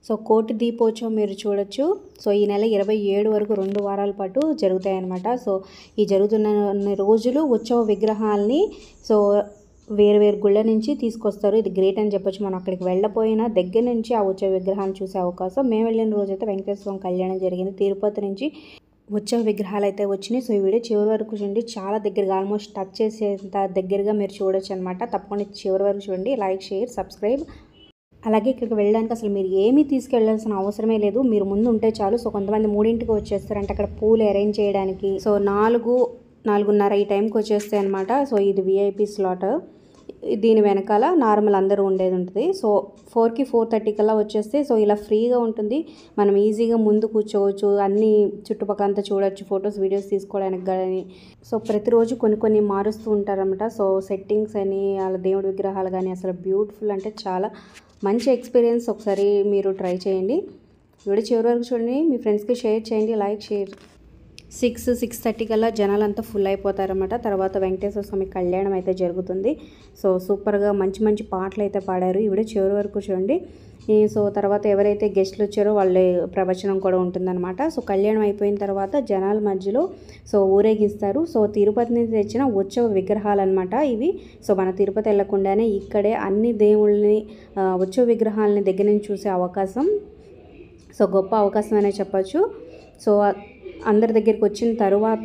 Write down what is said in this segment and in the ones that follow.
so కోటి దీపోత్సవం మీరు చూడొచ్చు సో ఈ నెల ఇరవై ఏడు వరకు రెండు వారాల పాటు జరుగుతాయన్నమాట సో ఈ జరుగుతున్న రోజులు ఉత్సవ విగ్రహాల్ని సో వేరు వేరు గుళ్ళ నుంచి తీసుకొస్తారు ఇది గ్రేట్ అని చెప్పొచ్చు మనం అక్కడికి వెళ్ళపోయినా దగ్గర నుంచి ఆ ఉత్సవ విగ్రహాన్ని చూసే అవకాశం మేము వెళ్ళిన రోజైతే వెంకటేశ్వర స్వామి కళ్యాణం జరిగింది తిరుపతి నుంచి ఉత్సవ విగ్రహాలు అయితే వచ్చినాయి సో ఈ వీడియో చివరి వరకు చూడండి చాలా దగ్గరగా ఆల్మోస్ట్ టచ్ చేసేంత దగ్గరగా మీరు చూడొచ్చు అనమాట తప్పకుండా చివరి వరకు చూడండి లైక్ షేర్ సబ్స్క్రైబ్ అలాగే ఇక్కడికి వెళ్ళడానికి అసలు మీరు ఏమీ తీసుకెళ్లాల్సిన అవసరమే లేదు మీరు ముందు ఉంటే చాలు సో కొంతమంది మూడింటికి వచ్చేస్తారంటే అక్కడ పూలు అరేంజ్ చేయడానికి సో నాలుగు నాలుగున్నర ఈ టైంకి వచ్చేస్తాయి అనమాట సో ఇది విఐపి స్లాట్ దీని వెనకాల నార్మల్ అందరూ ఉండేది ఉంటుంది సో ఫోర్కి ఫోర్ థర్టీ కల్లా వచ్చేస్తే సో ఇలా ఫ్రీగా ఉంటుంది మనం ఈజీగా ముందు కూర్చోవచ్చు అన్ని చుట్టుపక్కల అంతా చూడొచ్చు ఫొటోస్ వీడియోస్ తీసుకోవడానికి కానీ సో ప్రతిరోజు కొన్ని కొన్ని మారుస్తూ ఉంటారన్నమాట సో సెట్టింగ్స్ అని వాళ్ళ దేవుడి విగ్రహాలు కానీ అసలు బ్యూటిఫుల్ అంటే చాలా మంచి ఎక్స్పీరియన్స్ ఒకసారి మీరు ట్రై చేయండి వీడియో చివరి వరకు చూడండి మీ ఫ్రెండ్స్కి షేర్ చేయండి like share six six thirty కల్లా జనాలంతా ఫుల్ అయిపోతారన్నమాట తర్వాత వెంకటేశ్వర స్వామి కళ్యాణం అయితే జరుగుతుంది సో సూపర్గా మంచి మంచి పాటలు అయితే పాడారు ఇవిడే చివరి వరకు చూడండి ఈ సో తర్వాత ఎవరైతే గెస్ట్లు వచ్చారో వాళ్ళ ప్రవచనం కూడా ఉంటుందన్నమాట సో కళ్యాణం అయిపోయిన తర్వాత జనాల మధ్యలో సో ఊరేగిస్తారు సో తిరుపతి నుంచి తెచ్చిన ఉత్సవ విగ్రహాలు అనమాట ఇవి సో మన తిరుపతి వెళ్లకుండానే ఇక్కడే అన్ని దేవుళ్ళని ఆ, ఉత్సవ విగ్రహాలని దగ్గర నుంచి చూసే అవకాశం సో గొప్ప అవకాశం అనే చెప్పచ్చు సో అందరి దగ్గరికి వచ్చిన తర్వాత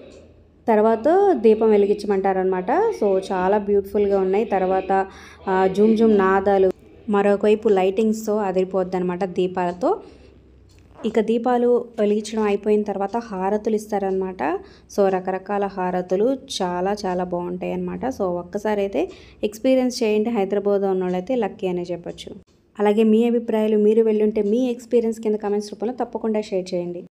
తర్వాత దీపం వెలిగించమంటారనమాట సో చాలా బ్యూటిఫుల్గా ఉన్నాయి తర్వాత ఆ, జూమ్ జూమ్ నాదాలు మరొకవైపు లైటింగ్స్తో అదిరిపోద్ది అనమాట దీపాలతో ఇక దీపాలు వెలిగించడం అయిపోయిన తర్వాత హారతులు ఇస్తారనమాట సో రకరకాల హారతులు చాలా చాలా బాగుంటాయి అనమాట సో ఒక్కసారి అయితే ఎక్స్పీరియన్స్ చేయండి హైదరాబాద్లో ఉన్న వాళ్ళైతే లక్కీ అనే చెప్పొచ్చు అలాగే మీ అభిప్రాయాలు మీరు వెళ్ళుంటే మీ ఎక్స్పీరియన్స్ కింద కామెంట్స్ రూపంలో తప్పకుండా షేర్ చేయండి